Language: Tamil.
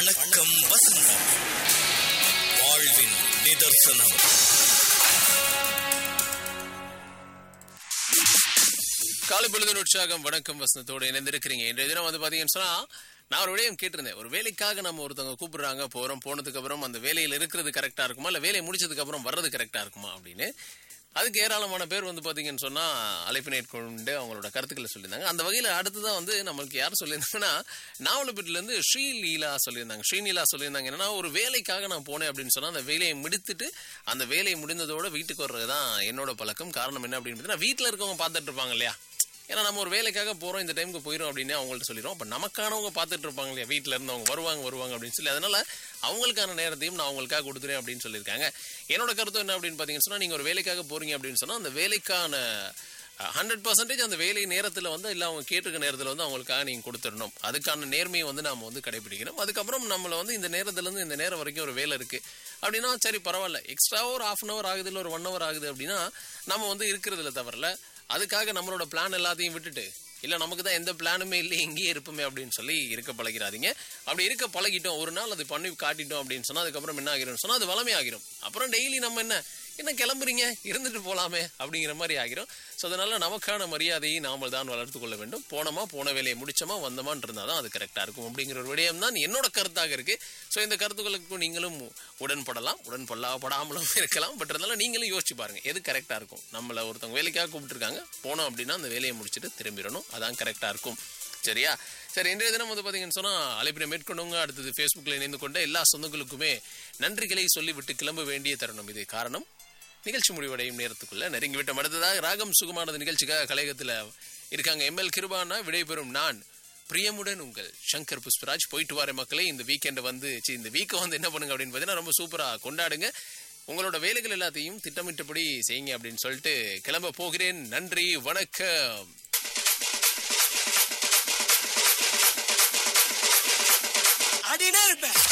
வணக்கம் வசந்தம் வாழ்வின் நிதர்சனம் காலை பொழுதின் உற்சாகம் வணக்கம் வசனத்தோடு இணைந்திருக்கிறீங்க இன்றைய தினம் வந்து பாத்தீங்கன்னு சொன்னா நான் ஒரு விடயம் கேட்டிருந்தேன் ஒரு வேலைக்காக நம்ம ஒருத்தவங்க கூப்பிடுறாங்க போறோம் போனதுக்கு அப்புறம் அந்த வேலையில் இருக்கிறது கரெக்டா இருக்குமா இல்ல வேலையை முடிச்சதுக்கு அப்புறம் வர்றது கரெக்டா இருக்குமா அப்படின்னு அதுக்கு ஏராளமான பேர் வந்து பாத்தீங்கன்னு சொன்னா அழைப்பினை கொண்டு அவங்களோட கருத்துக்களை சொல்லியிருந்தாங்க அந்த வகையில அடுத்ததான் வந்து நம்மளுக்கு யார் சொல்லியிருந்தாங்கன்னா நாவலப்பேட்டில இருந்து ஸ்ரீலீலா சொல்லியிருந்தாங்க ஸ்ரீலீலா சொல்லியிருந்தாங்க என்னன்னா ஒரு வேலைக்காக நான் போனேன் அப்படின்னு சொன்னா அந்த வேலையை முடித்துட்டு அந்த வேலையை முடிந்ததோட வீட்டுக்கு வர்றதுதான் என்னோட பழக்கம் காரணம் என்ன அப்படின்னு பார்த்தீங்கன்னா வீட்டுல இருக்கவங்க பார்த்துட்டு இருப்பாங்க இல்லையா ஏன்னா நம்ம ஒரு வேலைக்காக போறோம் இந்த டைமுக்கு போயிடும் அப்படின்னு அவங்கள்ட்ட சொல்லிடுவோம் அப்ப நமக்கானவங்க பார்த்துட்டு இருப்பாங்க இல்லையா வீட்டுல இருந்து அவங்க வருவாங்க வருவாங்க அப்படின்னு சொல்லி அதனால அவங்களுக்கான நேரத்தையும் நான் அவங்களுக்காக கொடுத்துறேன் அப்படின்னு சொல்லியிருக்காங்க என்னோட கருத்து என்ன அப்படின்னு பாத்தீங்கன்னு சொன்னா நீங்க ஒரு வேலைக்காக போறீங்க அப்படின்னு சொன்னா அந்த வேலைக்கான ஹண்ட்ரட் பர்சன்டேஜ் அந்த வேலை நேரத்தில் வந்து இல்லை அவங்க கேட்டிருக்க நேரத்தில் வந்து அவங்களுக்காக நீங்கள் கொடுத்துடணும் அதுக்கான நேர்மையை வந்து நாம வந்து கடைபிடிக்கணும் அதுக்கப்புறம் நம்மளை வந்து இந்த நேரத்துலேருந்து இந்த நேரம் வரைக்கும் ஒரு வேலை இருக்குது அப்படின்னா சரி பரவாயில்ல எக்ஸ்ட்ரா ஒரு ஹாஃப் அன் ஹவர் ஆகுது இல்லை ஒரு ஒன் ஹவர் ஆகுது அப்படின்னா நம்ம வந்து இருக்கிறதுல தவறல அதுக்காக நம்மளோட பிளான் எல்லாத்தையும் விட்டுட்டு இல்லை நமக்கு தான் எந்த பிளானுமே இல்லை எங்கேயே இருப்போமே அப்படின்னு சொல்லி இருக்க பழகிறாதீங்க அப்படி இருக்க பழகிட்டோம் ஒரு நாள் அது பண்ணி காட்டிட்டோம் அப்படின்னு சொன்னால் அதுக்கப்புறம் என்ன ஆகிரும் சொன்னால் அது வளமே ஆகிரும் அப்புறம் டெய்லி நம்ம என்ன என்ன கிளம்புறீங்க இருந்துட்டு போலாமே அப்படிங்கிற மாதிரி ஆகிரும் ஸோ அதனால நமக்கான மரியாதையை நாம தான் வளர்த்து கொள்ள வேண்டும் போனோமா போன வேலையை முடிச்சோமா வந்தோமான்னு இருந்தால் தான் அது கரெக்டாக இருக்கும் அப்படிங்கிற ஒரு விடயம் தான் என்னோட கருத்தாக இருக்கு ஸோ இந்த கருத்துக்களுக்கும் நீங்களும் உடன்படலாம் உடன்படப்படாமலும் இருக்கலாம் பட் இருந்தாலும் நீங்களும் யோசிச்சு பாருங்க எது கரெக்டாக இருக்கும் நம்மளை ஒருத்தவங்க வேலைக்காக கூப்பிட்டுருக்காங்க போனோம் அப்படின்னா அந்த வேலையை முடிச்சுட்டு திரும்பிடணும் அதான் கரெக்டாக இருக்கும் சரியா சரி இன்றைய தினம் வந்து பார்த்தீங்கன்னு சொன்னால் அழைப்பினை மேற்கொண்டவங்க அடுத்தது ஃபேஸ்புக்கில் இணைந்து கொண்ட எல்லா சொந்தங்களுக்குமே நன்றிகளை சொல்லிவிட்டு கிளம்ப வேண்டிய தருணம் இது காரணம் நிகழ்ச்சி முடிவடையும் நேரத்துக்குள்ள நெருங்கி விட்ட அடுத்ததாக ராகம் சுகுமானது நிகழ்ச்சிக்காக கலையகத்தில் இருக்காங்க எம்எல் கிருபானா விடைபெறும் நான் பிரியமுடன் உங்கள் சங்கர் புஷ்பராஜ் போயிட்டு வர மக்களே இந்த வீக்கெண்டை வந்து சி, இந்த வீக்கை வந்து என்ன பண்ணுங்க அப்படின்னு பார்த்தீங்கன்னா ரொம்ப சூப்பராக கொண்டாடுங்க உங்களோட வேலைகள் எல்லாத்தையும் திட்டமிட்டபடி செய்யுங்க அப்படின்னு சொல்லிட்டு கிளம்ப போகிறேன் நன்றி வணக்கம் ஆடினே இருப்பேன்